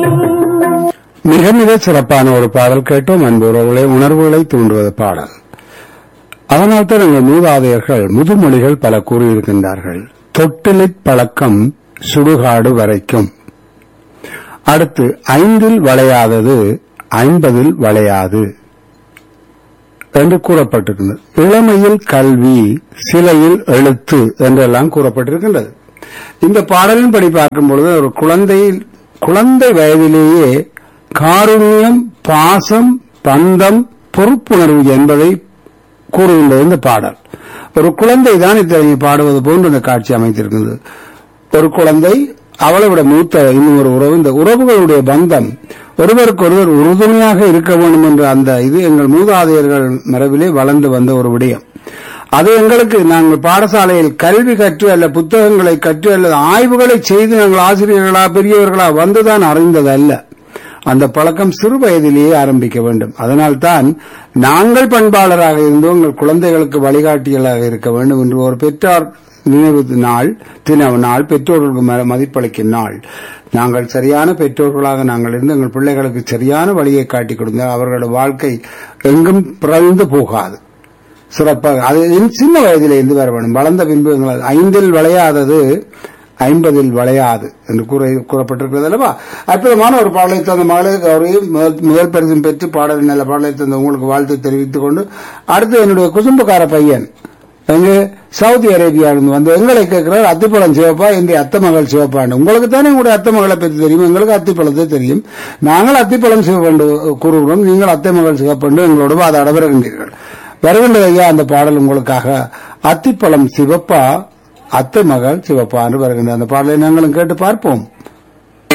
மிக மிக சிறப்பான ஒரு பாடல் கேட்டோம் அன்பு உறவுகளை உணர்வுகளை தூண்டுவது பாடல் அதனால்தான் எங்கள் மூதாதையர்கள் முதுமொழிகள் பல கூறியிருக்கின்றார்கள் தொட்டிலிற் பழக்கம் சுடுகாடு வரைக்கும் அடுத்து ஐந்தில் வளையாதது ஐம்பதில் வளையாது என்று கூறப்பட்டிருக்கின்றது இளமையில் கல்வி சிலையில் எழுத்து என்றெல்லாம் கூறப்பட்டிருக்கின்றது இந்த பாடலின் படி பார்க்கும் பொழுது ஒரு குழந்தை குழந்தை வயதிலேயே காருண்யம் பாசம் பந்தம் பொறுப்புணர்வு என்பதை கூறுகின்றது இந்த பாடல் ஒரு குழந்தை தான் இத்தகைய பாடுவது போன்று இந்த காட்சி அமைத்திருக்கிறது ஒரு குழந்தை அவளை விட மூத்த இன்னும் ஒரு உறவு இந்த உறவுகளுடைய பந்தம் ஒருவருக்கொருவர் உறுதுணையாக இருக்க வேண்டும் என்ற அந்த இது எங்கள் மூதாதையர்கள் மரபிலே வளர்ந்து வந்த ஒரு விடயம் அது எங்களுக்கு நாங்கள் பாடசாலையில் கல்வி கற்று அல்ல புத்தகங்களை கற்று அல்லது ஆய்வுகளை செய்து நாங்கள் ஆசிரியர்களா பெரியவர்களா வந்துதான் அறிந்தது அல்ல அந்த பழக்கம் சிறு வயதிலேயே ஆரம்பிக்க வேண்டும் அதனால்தான் நாங்கள் பண்பாளராக இருந்தோம் எங்கள் குழந்தைகளுக்கு வழிகாட்டிகளாக இருக்க வேண்டும் என்று ஒரு பெற்றார் நினைவு நாள் தின நாள் பெற்றோர்களுக்கு ம- மதிப்பளிக்கும் நாள் நாங்கள் சரியான பெற்றோர்களாக நாங்கள் இருந்து எங்கள் பிள்ளைகளுக்கு சரியான வழியை காட்டிக் கொடுங்க அவர்களோட வாழ்க்கை எங்கும் பிறந்து போகாது சிறப்பாக அது இன் சின்ன வயதிலே இருந்து வர வேண்டும் வளர்ந்த பின்பு எங்கள் ஐந்தில் விளையாதது ஐம்பதில் விளையாது என்று கூற கூறப்பட்டிருக்கிறது அல்லவா அற்புதமான ஒரு பாடலை தந்த மகளிர் அவரையும் முதல் முதல் பரிசும் பெற்று பாடல் நல்ல பாடலை தந்த உங்களுக்கு வாழ்த்து தெரிவித்துக் கொண்டு அடுத்து என்னுடைய குசும்புக்கார பையன் எங்க சவுதி அரேபியாவிலிருந்து வந்து எங்களை கேட்கிறார் அத்திப்பழம் சிவப்பா என்னுடைய அத்தை மகள் சிவப்பாண்டு உங்களுக்கு தானே உங்களுடைய அத்தை மகளை பற்றி தெரியும் எங்களுக்கு அத்திப்பழத்தை தெரியும் நாங்கள் அத்திப்பழம் சிவப்பண்டு கூறுகிறோம் நீங்கள் அத்தை மகள் சிவப்பண்டு எங்களோடு வாதாட வருகின்றீர்கள் வருகின்றது ஐயா அந்த பாடல் உங்களுக்காக அத்திப்பழம் சிவப்பா அத்தை மகள் சிவப்பா என்று வருகின்ற அந்த பாடலை நாங்களும் கேட்டு பார்ப்போம்